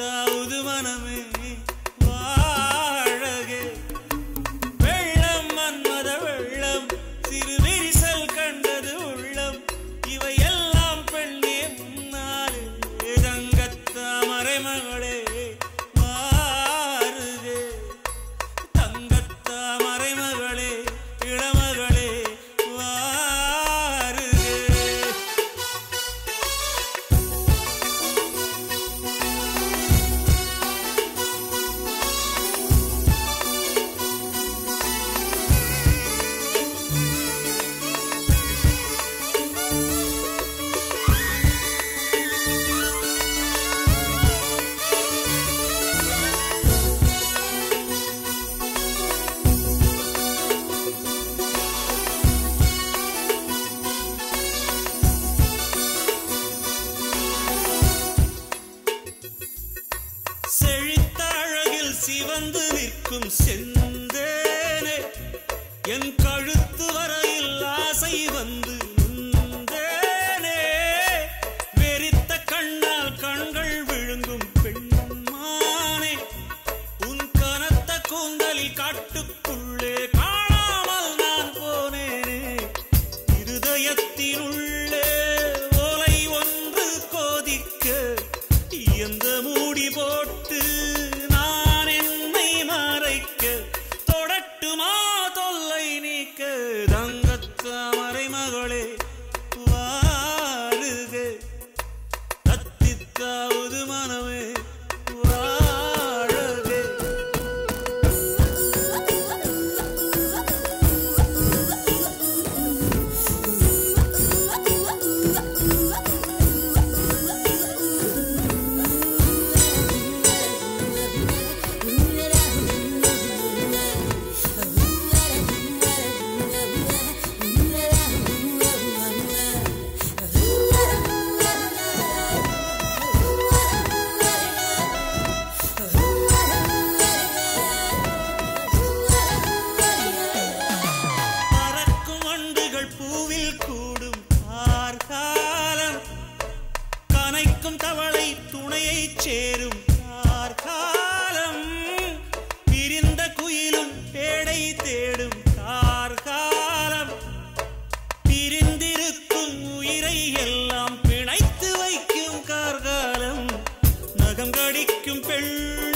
தங்கத்தாவது மனமே வாழகே வெள்ளம் மன்மத வெள்ளம் சிறு விரிசல் கண்டது உள்ளம் இவை எல்லாம் பெண்ணே முன்னாலே தங்கத்தாமரை மகளே மாறுகே தங்கத்தாமரை மகளே இளமகளே வாருகே செழித்த அழகில் சிவந்து நிற்கும் செந்தேனே என் கழுத்து வரையில் ஆசை வந்து நுந்தேனே வெறித்த கண்ணால் கண்கள் விழுங்கும் பெண்மானே உன் கனத்த கூந்தலில் காட்டுக்குள்ளே காணாமல் நான் போனேனே இருதயத்தினுள்ளே ஓலை ஒன்று கோதிக்க எந்த மூடி போட்டு நான் என்னை மறைக்க தொடட்டுமா தொல்லை நீக்க தங்கத்தாமரை மகளே வாருக தத்தித்தாவது மனமே வாழகே பறக்கும் வண்டுகள் பூவில் கூடும் கார்காலம் கனைக்கும் தவளை துணையை சேரும் கார்காலம் பிரிந்த குயிலும் பேடை தேடும் கார்காலம் பிரிந்திருக்கும் உயிரை எல்லாம் பிணைத்து வைக்கும் கார்காலம் நகம் கடிக்கும் பெண்